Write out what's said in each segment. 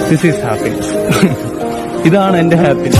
this is happiness ഇതാണ് എന്റെ happiness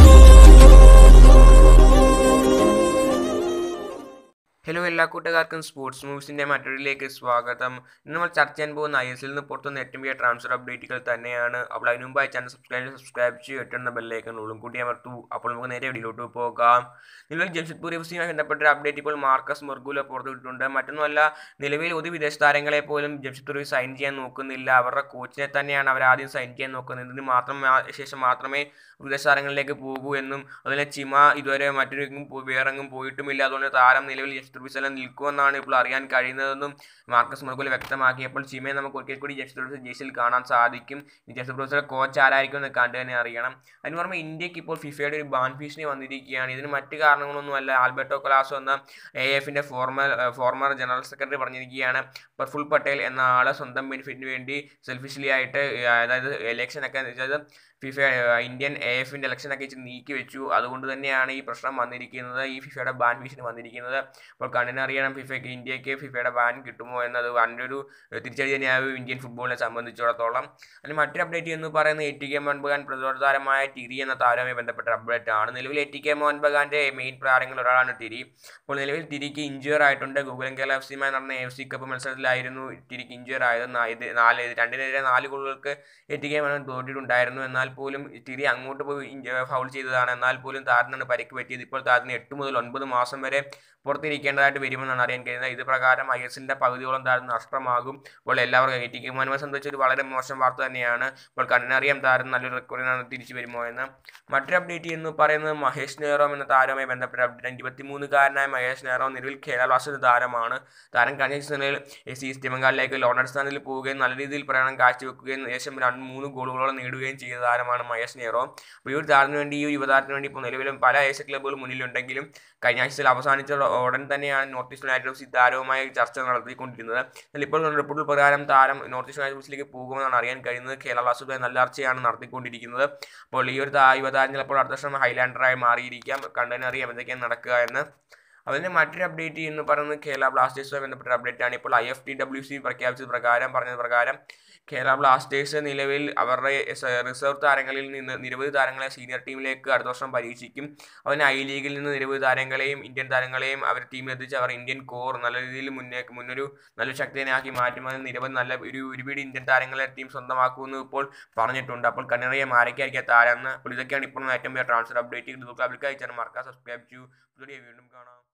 hello എല്ലാ കൂട്ടുകാർക്കും സ്പോർട്സ് മൂവ്സിന്റെ മറ്റൊരിലേക്ക് സ്വാഗതം ഇന്ന് നമ്മൾ ചർച്ച ചെയ്യാൻ പോകുന്ന ഐ എസ് എല്ലിൽ നിന്ന് പുറത്തുനിന്ന് ഏറ്റവും വലിയ ട്രാൻസ്ഫർ അപ്ഡേറ്റുകൾ തന്നെയാണ് അപ്പോൾ അതിന് മുമ്പായി ചാനൽ സബ്സ്ക്രൈബ് സബ്സ്ക്രൈബ് ചെയ്ത് എട്ടുന്ന ബെല്ലേക്കൻ ഉള്ളും കൂട്ടി അമർത്തു അപ്പോൾ നമുക്ക് നേരെ വീഡിയോയിലോട്ട് പോകാം നിലവിൽ ജംഷഡ്പൂർ എഫ് സിയുമായി ബന്ധപ്പെട്ട ഒരു അപ്ഡേറ്റ് ഇപ്പോൾ മാർക്കസ് മൊർഗുല പുറത്തുവിട്ടിട്ടുണ്ട് മറ്റൊന്നുമല്ല നിലവിൽ ഒരു വിദേശ താരങ്ങളെ പോലും ജംഷഡ്പൂർ സൈൻ ചെയ്യാൻ നോക്കുന്നില്ല അവരുടെ കോച്ചിനെ തന്നെയാണ് അവർ ആദ്യം സൈൻ ചെയ്യാൻ നോക്കുന്നത് ഇതിന് മാത്രം ശേഷം മാത്രമേ വിദേശ താരങ്ങളിലേക്ക് പോകൂ എന്നും അതുപോലെ ചിമ ഇതുവരെ മറ്റൊരു വേറെങ്ങും പോയിട്ടുമില്ല അതുകൊണ്ട് താരം നിലവിൽ ജസ്റ്റ് സർവീസിലും നിൽക്കുമെന്നാണ് ഇപ്പോൾ അറിയാൻ കഴിയുന്നതെന്നും മാർക്കസ് മുർഗുൽ വ്യക്തമാക്കിയപ്പോൾ ചിമയെ നമുക്ക് ഒരിക്കൽ കൂടി ജസ്റ്റ് സർവീസ് ജേസിൽ കാണാൻ സാധിക്കും ജസ്റ്റ് സർവീസിലെ കോച്ച് ആരായിരിക്കും എന്ന് കണ്ടു തന്നെ അറിയണം അതിന് പുറമെ ഇന്ത്യക്ക് ഇപ്പോൾ ഫിഫയുടെ ഒരു ബാൻ ഭീഷണി വന്നിരിക്കുകയാണ് ഇതിന് മറ്റ് കാരണങ്ങളൊന്നുമല്ല ആൽബർട്ടോ കൊലാസോ എന്ന എ എഫിന്റെ ഫോർമൽ ഫോർമർ ജനറൽ സെക്രട്ടറി പറഞ്ഞിരിക്കുകയാണ് പ്രഫുൽ പട്ടേൽ എന്ന ആളെ സ്വന്തം ബെനിഫിറ്റിന് വേണ്ടി സെൽഫിഷ്ലി ആയിട്ട് അതായത് ഇലക്ഷനൊക്കെ അതായത് ഫിഫ ഇന്ത്യൻ എ എഫിൻ്റെ ഇലക്ഷനൊക്കെ ഇച്ചിരി നീക്കി വെച്ചു അതുകൊണ്ട് തന്നെയാണ് ഈ പ്രശ്നം വന്നിരിക്കുന്നത് ഈ ഫിഫയുടെ ബാൻ ഭീഷണി വന്നിരിക്കുന്നത് അപ്പോൾ കണ്ണിനറിയണം ഫിഫയ്ക്ക് ഇന്ത്യക്ക് ഫിഫയുടെ ബാൻ കിട്ടുമോ എന്നത് വന്നൊരു തിരിച്ചടി തന്നെയാവും ഇന്ത്യൻ ഫുട്ബോളിനെ സംബന്ധിച്ചിടത്തോളം അതിന് മറ്റൊരു അപ്ഡേറ്റ് എന്ന് പറയുന്നത് A T K Mohan Bagan പ്രതിരോധ താരമായ ടിരി എന്ന താരവുമായി ബന്ധപ്പെട്ട അപ്ഡേറ്റ് ആണ് നിലവിൽ എ ടി കെ മോഹൻ ബഗാന്റെ മെയിൻ താരങ്ങളിൽ ഒരാളാണ് ടിരി അപ്പോൾ നിലവിൽ ടിരിക്ക് ഇഞ്ചുർ ആയിട്ടുണ്ട് ഗൂഗിളൻ കേരള എഫ് സിയുമായി നടന്ന എഫ് സി കപ്പ് മത്സരത്തിലായിരുന്നു ടിരിക്ക് ഇഞ്ചുർ ആയത് നാല് രണ്ടിനെതിരെ നാല് ഗോളുകൾക്ക് എ ടി കെ മോഹൻ തോറ്റിട്ടുണ്ടായിരുന്നു എന്നാൽ പോലും തിരി അങ്ങോട്ട് പോയി ഫൗൾ ചെയ്തതാണ് എന്നാൽ പോലും താരത്തിനാണ് പരിക്ക് പറ്റിയത് ഇപ്പോൾ താരത്തിന് എട്ട് മുതൽ ഒൻപത് മാസം വരെ പുറത്തിരിക്കേണ്ടതായിട്ട് വരുമെന്നാണ് അറിയാൻ കഴിയുന്നത് ഇത് പ്രകാരം ഐ എസിന്റെ പകുതിയോളം താരം നഷ്ടമാകും അപ്പോൾ എല്ലാവർക്കും എ ടി കെ മോഹനെ സംബന്ധിച്ച് ഒരു വളരെ മോശം വാർത്ത തന്നെയാണ് ഇപ്പോൾ കണ്ണറിയാം താരം നല്ലൊരു റെക്കോർഡിനാണ് തിരിച്ചു വരുമോ എന്ന് മറ്റൊരു അപ്ഡേറ്റ് എന്ന് പറയുന്നത് മഹേഷ് നെഹ്റോം എന്ന താരവുമായി ബന്ധപ്പെട്ട അപ്ഡേറ്റ് ഇരുപത്തിമൂന്നുകാരനായ മഹേഷ് നെഹ്റോ നിലവിൽ കേരള ബ്ലാസ്റ്റേഴ്സ് താരമാണ് താരം കഴിഞ്ഞ സീസണിൽ എസ് ഈസ്റ്റ് ബംഗാളിലേക്ക് ലോൺ അടിസ്ഥാനത്തിൽ പോവുകയും നല്ല രീതിയിൽ പ്രകടനം കാഴ്ചവെക്കുകയും ഏകദേശം രണ്ട് മൂന്ന് ഗോളുകളോളം നേടുകയും ചെയ്ത താരമാണ് മഹേഷ് നെഹ്റോ അപ്പോൾ ഈ ഒരു താരത്തിന് വേണ്ടി ഈ ഒരു യുവതാരത്തിന് വേണ്ടി ഇപ്പോൾ നിലവിലും പല ഏഷ്യ ക്ലബ്ബുകൾ മുന്നിലുണ്ടെങ്കിലും കഴിഞ്ഞ ആഴ്ചയിൽ അവസാനിച്ച ഉടൻ തന്നെയാണ് North East United F C താരവുമായി ചർച്ച നടത്തിക്കൊണ്ടിരുന്നത് എന്നാൽ ഇപ്പോൾ റിപ്പോർട്ട് പ്രകാരം താരം നോർത്ത് ഈസ്റ്റ് യുണൈറ്റഡ് എഫ് സിയിലേക്ക് പോകുമെന്നാണ് അറിയാൻ കഴിയുന്നത് കേരള ബ്ലാസ്റ്റേഴ്സുമായി നല്ല ചർച്ചയാണ് നടത്തിക്കൊണ്ടിരിക്കുന്നത് അപ്പോൾ ഈ ഒരു യുവതാരം ചിലപ്പോൾ അടുത്ത വർഷം ഹൈലാൻഡറായി മാറിയിരിക്കാം കണ്ടതിനറിയാം എന്തൊക്കെയാണ് നടക്കുക എന്ന് അതിൻ്റെ മറ്റൊരു അപ്ഡേറ്റ് എന്ന് പറയുന്നത് കേരള ബ്ലാസ്റ്റേഴ്സുമായി ബന്ധപ്പെട്ട അപ്ഡേറ്റ് ആണ് ഇപ്പോൾ I F T W C പ്രഖ്യാപിച്ചത് പ്രകാരം പറഞ്ഞത് പ്രകാരം കേരള ബ്ലാസ്റ്റേഴ്സ് നിലവിൽ അവരുടെ റിസർവ് താരങ്ങളിൽ നിന്ന് നിരവധി താരങ്ങളെ സീനിയർ ടീമിലേക്ക് അടുത്ത വർഷം പരീക്ഷിക്കും അതിന് ഐ ലീഗിൽ നിന്ന് നിരവധി താരങ്ങളെയും ഇന്ത്യൻ താരങ്ങളെയും അവർ ടീമിലെത്തിച്ച് അവർ ഇന്ത്യൻ കോർ നല്ല രീതിയിൽ മുന്നേ മുന്നൊരു നല്ല ശക്തിനാക്കി മാറ്റും അതിന് നിരവധി നല്ല ഒരു ഒരുപാട് ഇന്ത്യൻ താരങ്ങളെ ടീം സ്വന്തമാക്കുമെന്ന് ഇപ്പോൾ പറഞ്ഞിട്ടുണ്ട് അപ്പോൾ കണ്ണറിയാം ആരൊക്കെയായിരിക്കും താരം എന്ന് അപ്പോൾ ഇതൊക്കെയാണ് ഇപ്പോൾ ഏറ്റവും വലിയ ട്രാൻസ്ഫർ അപ്ഡേറ്റ് ഇത് പബ്ലിക്കായി ചാനൽ മറക്കാൻ സബ്സ്ക്രൈബ് ചെയ്യൂ പുതിയ വീണ്ടും കാണാം